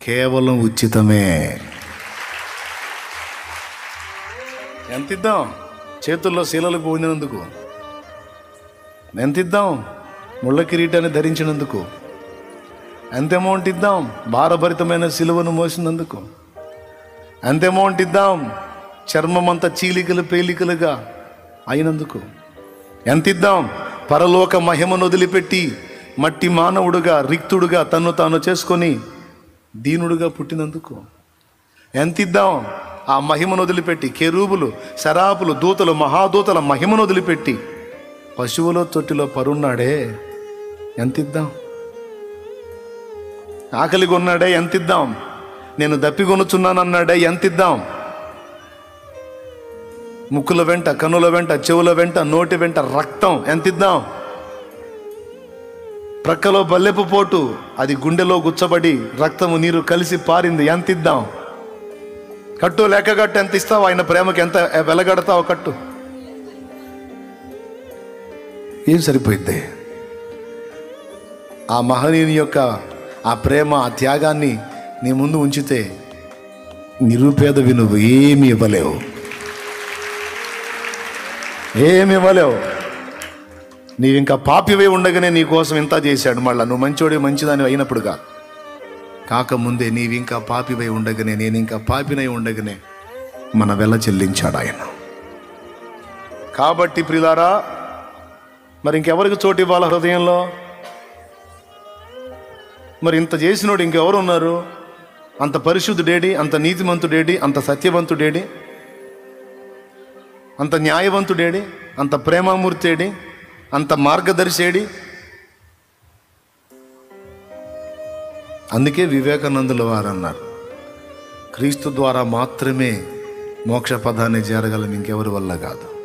కేవలం ఉచితమే ఎంత ఇద్దాం చేతుల్లో శీలలు పోయినందుకు ఎంత ఇద్దాం ముళ్ళ కిరీటాన్ని ధరించినందుకు ఎంత అమౌంట్ ఇద్దాం భారభరితమైన సిలువను మోసినందుకు ఎంత అమౌంట్ ఇద్దాం చర్మం అంతా చీలికలు పేలికలుగా అయినందుకు ఎంత ఇద్దాం పరలోక మహిమను వదిలిపెట్టి మట్టి మానవుడుగా రిక్తుడుగా తన్ను తాను చేసుకొని దీనుడుగా పుట్టినందుకు ఎంత ఇద్దాం ఆ మహిమను వదిలిపెట్టి కెరూబులు శరాపులు దూతలు మహాదూతల మహిమను వదిలిపెట్టి పశువుల తొట్టిలో పరున్నాడే ఎంత ఇద్దాం ఆకలి కొన్నాడే ఎంత ఇద్దాం నేను దప్పికొనుచున్నానన్నాడే ఎంత ఇద్దాం ముక్కుల వెంట కనుల వెంట చెవుల వెంట నోటి వెంట రక్తం ఎంత ఇద్దాం ప్రక్కలో బల్లెపు పోటు అది గుండెలో గుచ్చబడి రక్తము నీరు కలిసి పారింది ఎంత ఇద్దాం కట్టు లెక్క కట్టు ఎంత ఇస్తావు ఆయన ప్రేమకి ఎంత వెలగడతావు కట్టు ఏం సరిపోయింది ఆ మహనీయుని యొక్క ఆ ప్రేమ ఆ త్యాగాన్ని నీ ముందు ఉంచితే నిరుపేదవి నువ్వు ఏమి ఇవ్వలేవు ఏమి ఇవ్వలేవు నీవు ఇంకా పాపివే ఉండగానే నీ కోసం ఇంత చేశాడు మళ్ళా నువ్వు మంచోడి మంచిదాని అయినప్పుడుగా కాకముందే నీవు ఇంకా పాపివై ఉండగానే నేను ఇంకా పాపినై ఉండగానే మన వెల చెల్లించాడు ఆయన కాబట్టి ప్రిలారా మరి ఇంకెవరికి చోటు ఇవ్వాలి హృదయంలో మరి ఇంత చేసినోడు ఇంకెవరు ఉన్నారు అంత పరిశుద్ధుడేడి అంత నీతిమంతుడేడి అంత సత్యవంతుడేడి అంత న్యాయవంతుడేడి అంత ప్రేమామూర్తేడి అంత మార్గదర్శేడి అందుకే వివేకానందుల వారు అన్నారు క్రీస్తు ద్వారా మాత్రమే మోక్ష పదాన్ని చేరగలం ఇంకెవరి వల్ల కాదు